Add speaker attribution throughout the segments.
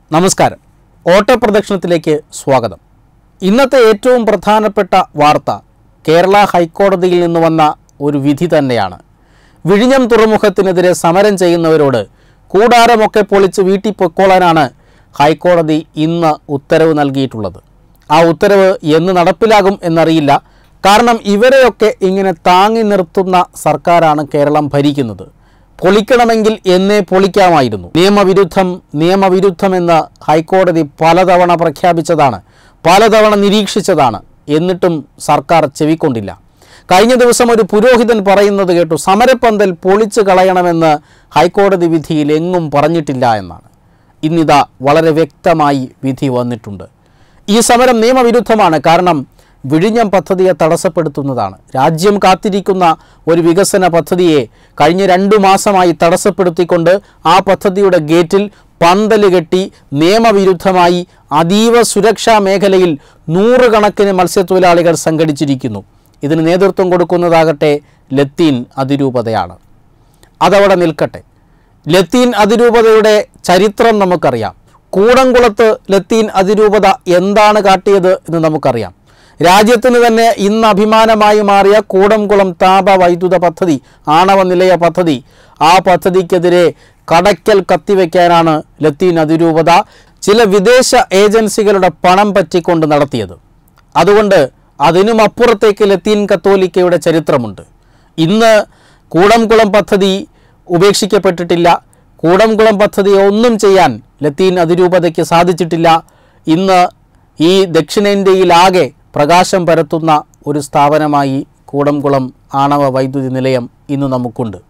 Speaker 1: നമസ്കാരം ഓട്ടപ്രദക്ഷിണത്തിലേക്ക് സ്വാഗതം ഇന്നത്തെ ഏറ്റവും പ്രധാനപ്പെട്ട വാർത്ത കേരള ഹൈക്കോടതിയിൽ നിന്ന് വന്ന ഒരു വിധി തന്നെയാണ് വിഴിഞ്ഞം തുറമുഖത്തിനെതിരെ സമരം ചെയ്യുന്നവരോട് കൂടാരമൊക്കെ പൊളിച്ച് വീട്ടിൽ പൊക്കോളാനാണ് ഹൈക്കോടതി ഇന്ന് ഉത്തരവ് നൽകിയിട്ടുള്ളത് ആ ഉത്തരവ് എന്ന് നടപ്പിലാകും എന്നറിയില്ല കാരണം ഇവരെയൊക്കെ ഇങ്ങനെ താങ്ങി നിർത്തുന്ന സർക്കാരാണ് കേരളം ഭരിക്കുന്നത് പൊളിക്കണമെങ്കിൽ എന്നേ പൊളിക്കാമായിരുന്നു നിയമവിരുദ്ധം നിയമവിരുദ്ധമെന്ന് ഹൈക്കോടതി പലതവണ പ്രഖ്യാപിച്ചതാണ് പലതവണ നിരീക്ഷിച്ചതാണ് എന്നിട്ടും സർക്കാർ ചെവിക്കൊണ്ടില്ല കഴിഞ്ഞ ദിവസം ഒരു പുരോഹിതൻ പറയുന്നത് കേട്ടു സമരപ്പന്തൽ പൊളിച്ചു കളയണമെന്ന് ഹൈക്കോടതി വിധിയിൽ എങ്ങും പറഞ്ഞിട്ടില്ല എന്നാണ് ഇന്നിതാ വളരെ വ്യക്തമായി വിധി വന്നിട്ടുണ്ട് ഈ സമരം നിയമവിരുദ്ധമാണ് കാരണം വിഴിഞ്ഞം പദ്ധതിയെ തടസ്സപ്പെടുത്തുന്നതാണ് രാജ്യം കാത്തിരിക്കുന്ന ഒരു വികസന പദ്ധതിയെ കഴിഞ്ഞ രണ്ടു മാസമായി തടസ്സപ്പെടുത്തിക്കൊണ്ട് ആ പദ്ധതിയുടെ ഗേറ്റിൽ പന്തല് കെട്ടി നിയമവിരുദ്ധമായി അതീവ സുരക്ഷാ മേഖലയിൽ നൂറുകണക്കിന് മത്സ്യത്തൊഴിലാളികൾ സംഘടിച്ചിരിക്കുന്നു ഇതിന് നേതൃത്വം കൊടുക്കുന്നതാകട്ടെ ലത്തീൻ അതിരൂപതയാണ് അതവിടെ നിൽക്കട്ടെ ലത്തീൻ അതിരൂപതയുടെ ചരിത്രം നമുക്കറിയാം കൂടംകുളത്ത് ലത്തീൻ അതിരൂപത എന്താണ് കാട്ടിയത് എന്ന് നമുക്കറിയാം രാജ്യത്തിന് തന്നെ ഇന്ന് അഭിമാനമായി മാറിയ കൂടംകുളം താപ വൈദ്യുത പദ്ധതി ആണവ നിലയ പദ്ധതി ആ പദ്ധതിക്കെതിരെ കടയ്ക്കൽ കത്തിവെക്കാനാണ് ലത്തീൻ അതിരൂപത ചില വിദേശ ഏജൻസികളുടെ പണം പറ്റിക്കൊണ്ട് നടത്തിയത് അതുകൊണ്ട് അതിനും അപ്പുറത്തേക്ക് ലത്തീൻ കത്തോലിക്കയുടെ ചരിത്രമുണ്ട് ഇന്ന് കൂടംകുളം പദ്ധതി ഉപേക്ഷിക്കപ്പെട്ടിട്ടില്ല കൂടംകുളം പദ്ധതി ഒന്നും ചെയ്യാൻ ലത്തീൻ അതിരൂപതയ്ക്ക് സാധിച്ചിട്ടില്ല ഇന്ന് ഈ ദക്ഷിണേന്ത്യയിലാകെ പ്രകാശം പരത്തുന്ന ഒരു സ്ഥാപനമായി കൂടംകുളം ആണവ വൈദ്യുതി നിലയം ഇന്ന് നമുക്കുണ്ട്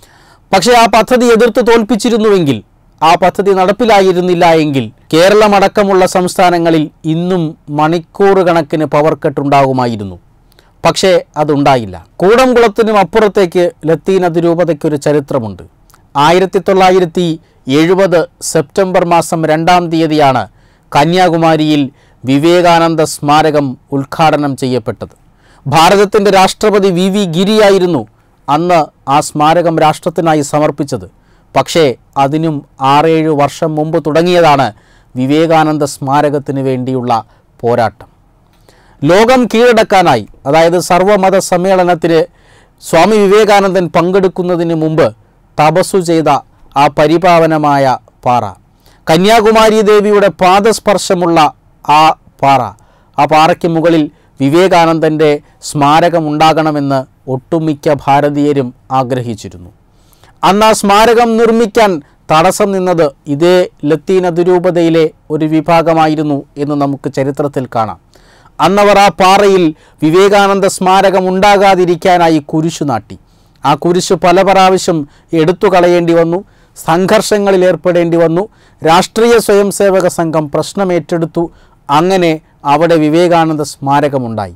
Speaker 1: പക്ഷേ ആ പദ്ധതി എതിർത്ത് തോൽപ്പിച്ചിരുന്നുവെങ്കിൽ ആ പദ്ധതി നടപ്പിലായിരുന്നില്ല എങ്കിൽ കേരളമടക്കമുള്ള സംസ്ഥാനങ്ങളിൽ ഇന്നും മണിക്കൂർ കണക്കിന് പവർ കട്ട് ഉണ്ടാകുമായിരുന്നു പക്ഷേ അതുണ്ടായില്ല കൂടംകുളത്തിനും അപ്പുറത്തേക്ക് ലത്തീൻ അതിരൂപതയ്ക്കൊരു ചരിത്രമുണ്ട് ആയിരത്തി തൊള്ളായിരത്തി എഴുപത് സെപ്റ്റംബർ മാസം രണ്ടാം തീയതിയാണ് കന്യാകുമാരിയിൽ വിവേകാനന്ദ സ്മാരകം ഉദ്ഘാടനം ചെയ്യപ്പെട്ടത് ഭാരതത്തിൻ്റെ രാഷ്ട്രപതി വി വി ഗിരിയായിരുന്നു അന്ന് ആ സ്മാരകം രാഷ്ട്രത്തിനായി സമർപ്പിച്ചത് പക്ഷേ അതിനും ആറേഴ് വർഷം മുമ്പ് തുടങ്ങിയതാണ് വിവേകാനന്ദ സ്മാരകത്തിന് വേണ്ടിയുള്ള പോരാട്ടം ലോകം കീഴടക്കാനായി അതായത് സർവമത സമ്മേളനത്തിന് സ്വാമി വിവേകാനന്ദൻ പങ്കെടുക്കുന്നതിന് മുമ്പ് തപസ്സു ചെയ്ത ആ പരിപാവനമായ പാറ കന്യാകുമാരി ദേവിയുടെ പാദസ്പർശമുള്ള ആ പാറ ആ പാറയ്ക്ക് മുകളിൽ വിവേകാനന്ദൻ്റെ സ്മാരകം ഉണ്ടാകണമെന്ന് ഒട്ടുമിക്ക ഭാരതീയരും ആഗ്രഹിച്ചിരുന്നു അന്ന് ആ സ്മാരകം നിർമ്മിക്കാൻ തടസ്സം നിന്നത് ഇതേ ലത്തീൻ അതിരൂപതയിലെ ഒരു വിഭാഗമായിരുന്നു എന്ന് നമുക്ക് ചരിത്രത്തിൽ കാണാം അന്നവർ ആ പാറയിൽ വിവേകാനന്ദ സ്മാരകം ഉണ്ടാകാതിരിക്കാനായി കുരിശു നാട്ടി ആ കുരിശ് പല പ്രാവശ്യം എടുത്തു കളയേണ്ടി വന്നു സംഘർഷങ്ങളിൽ ഏർപ്പെടേണ്ടി വന്നു രാഷ്ട്രീയ സ്വയംസേവക സംഘം പ്രശ്നമേറ്റെടുത്തു അങ്ങനെ അവിടെ വിവേകാനന്ദ സ്മാരകമുണ്ടായി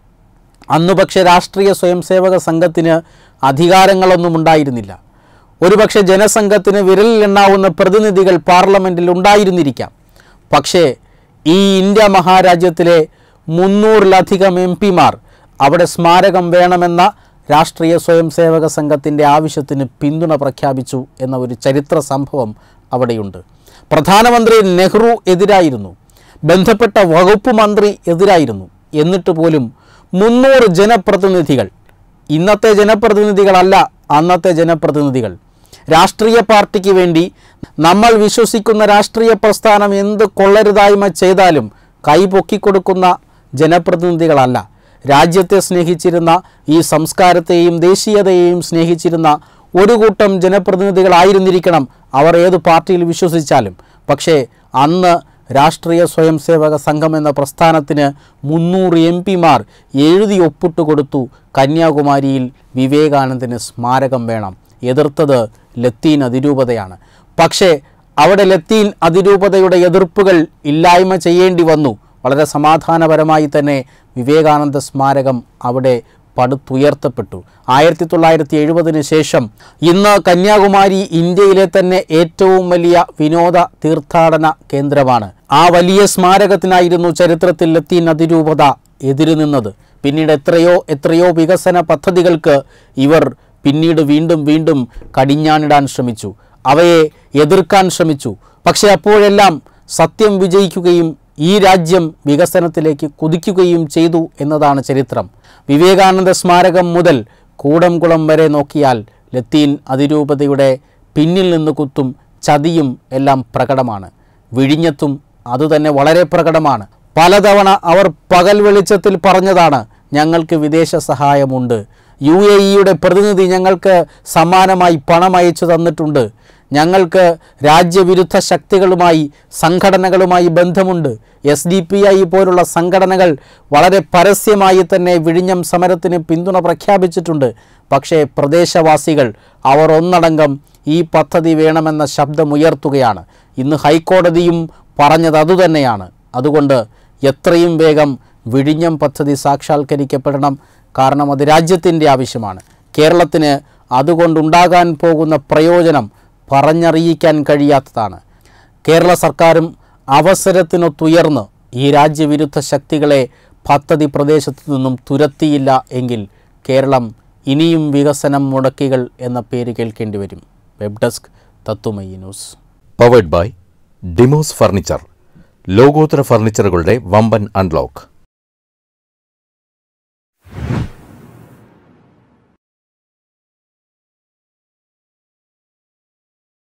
Speaker 1: അന്ന് പക്ഷേ രാഷ്ട്രീയ സ്വയംസേവക സംഘത്തിന് അധികാരങ്ങളൊന്നും ഉണ്ടായിരുന്നില്ല ഒരുപക്ഷെ ജനസംഘത്തിന് വിരലിലെണ്ണാവുന്ന പ്രതിനിധികൾ പാർലമെൻറ്റിൽ ഉണ്ടായിരുന്നിരിക്കാം പക്ഷേ ഈ ഇന്ത്യ മഹാരാജ്യത്തിലെ മുന്നൂറിലധികം എം പിമാർ അവിടെ സ്മാരകം വേണമെന്ന രാഷ്ട്രീയ സ്വയംസേവക സംഘത്തിൻ്റെ ആവശ്യത്തിന് പിന്തുണ പ്രഖ്യാപിച്ചു എന്ന ഒരു ചരിത്ര സംഭവം അവിടെയുണ്ട് പ്രധാനമന്ത്രി നെഹ്റു എതിരായിരുന്നു ബന്ധപ്പെട്ട വകുപ്പ് മന്ത്രി എതിരായിരുന്നു എന്നിട്ട് പോലും മുന്നൂറ് ജനപ്രതിനിധികൾ ഇന്നത്തെ ജനപ്രതിനിധികളല്ല അന്നത്തെ ജനപ്രതിനിധികൾ രാഷ്ട്രീയ പാർട്ടിക്ക് വേണ്ടി നമ്മൾ വിശ്വസിക്കുന്ന രാഷ്ട്രീയ പ്രസ്ഥാനം എന്ത് കൊള്ളരുതായ്മ ചെയ്താലും കൈപൊക്കിക്കൊടുക്കുന്ന ജനപ്രതിനിധികളല്ല രാജ്യത്തെ സ്നേഹിച്ചിരുന്ന ഈ സംസ്കാരത്തെയും ദേശീയതയെയും സ്നേഹിച്ചിരുന്ന ഒരു കൂട്ടം ജനപ്രതിനിധികളായിരുന്നിരിക്കണം അവർ ഏത് പാർട്ടിയിൽ വിശ്വസിച്ചാലും പക്ഷേ അന്ന് രാഷ്ട്രീയ സ്വയംസേവക സംഘം എന്ന പ്രസ്ഥാനത്തിന് മുന്നൂറ് എം പിമാർ എഴുതി ഒപ്പിട്ട് കൊടുത്തു കന്യാകുമാരിയിൽ വിവേകാനന്ദന് സ്മാരകം വേണം എതിർത്തത് ലത്തീൻ അതിരൂപതയാണ് പക്ഷേ അവിടെ ലത്തീൻ അതിരൂപതയുടെ എതിർപ്പുകൾ ഇല്ലായ്മ ചെയ്യേണ്ടി വന്നു വളരെ സമാധാനപരമായി തന്നെ വിവേകാനന്ദ സ്മാരകം അവിടെ പടുത്തുയർത്തപ്പെട്ടു ആയിരത്തി തൊള്ളായിരത്തി എഴുപതിന് ശേഷം ഇന്ന് കന്യാകുമാരി ഇന്ത്യയിലെ തന്നെ ഏറ്റവും വലിയ വിനോദ തീർത്ഥാടന കേന്ദ്രമാണ് ആ വലിയ സ്മാരകത്തിനായിരുന്നു ചരിത്രത്തിൽ ലത്തീൻ അതിരൂപത എതിരു നിന്നത് പിന്നീട് എത്രയോ എത്രയോ വികസന പദ്ധതികൾക്ക് ഇവർ പിന്നീട് വീണ്ടും വീണ്ടും കടിഞ്ഞാണിടാൻ ശ്രമിച്ചു അവയെ എതിർക്കാൻ ശ്രമിച്ചു പക്ഷേ അപ്പോഴെല്ലാം സത്യം വിജയിക്കുകയും ഈ രാജ്യം വികസനത്തിലേക്ക് കുതിക്കുകയും ചെയ്തു എന്നതാണ് ചരിത്രം വിവേകാനന്ദ സ്മാരകം മുതൽ കൂടംകുളം വരെ നോക്കിയാൽ ലത്തീൻ അതിരൂപതയുടെ പിന്നിൽ നിന്ന് കുത്തും ചതിയും എല്ലാം പ്രകടമാണ് വിഴിഞ്ഞത്തും അതുതന്നെ വളരെ പ്രകടമാണ് പലതവണ അവർ പകൽ വെളിച്ചത്തിൽ പറഞ്ഞതാണ് ഞങ്ങൾക്ക് വിദേശ സഹായമുണ്ട് യു എ ഇയുടെ പ്രതിനിധി ഞങ്ങൾക്ക് സമാനമായി പണം അയച്ചു തന്നിട്ടുണ്ട് ഞങ്ങൾക്ക് രാജ്യവിരുദ്ധ ശക്തികളുമായി സംഘടനകളുമായി ബന്ധമുണ്ട് എസ് ഡി പി ഐ പോലുള്ള സംഘടനകൾ വളരെ പരസ്യമായി തന്നെ വിഴിഞ്ഞം സമരത്തിന് പിന്തുണ പ്രഖ്യാപിച്ചിട്ടുണ്ട് പക്ഷേ പ്രദേശവാസികൾ അവർ ഒന്നടങ്കം ഈ പദ്ധതി വേണമെന്ന ശബ്ദമുയർത്തുകയാണ് ഇന്ന് ഹൈക്കോടതിയും പറഞ്ഞത് അതുതന്നെയാണ് അതുകൊണ്ട് എത്രയും വേഗം വിഴിഞ്ഞം പദ്ധതി സാക്ഷാത്കരിക്കപ്പെടണം കാരണം അത് രാജ്യത്തിൻ്റെ ആവശ്യമാണ് കേരളത്തിന് അതുകൊണ്ടുണ്ടാകാൻ പോകുന്ന പ്രയോജനം പറഞ്ഞറിയിക്കാൻ കഴിയാത്തതാണ് കേരള സർക്കാരും അവസരത്തിനൊത്തുയർന്ന് ഈ രാജ്യവിരുദ്ധ ശക്തികളെ പദ്ധതി പ്രദേശത്തു നിന്നും തുരത്തിയില്ല എങ്കിൽ കേരളം ഇനിയും വികസനം മുടക്കികൾ എന്ന പേര് കേൾക്കേണ്ടി വരും വെബ് ഡെസ്ക് തത്തുമയി news
Speaker 2: powered by Dimos furniture ലോകോത്തര ഫർണിച്ചറുകളുടെ വമ്പൻ അൺലോക്ക്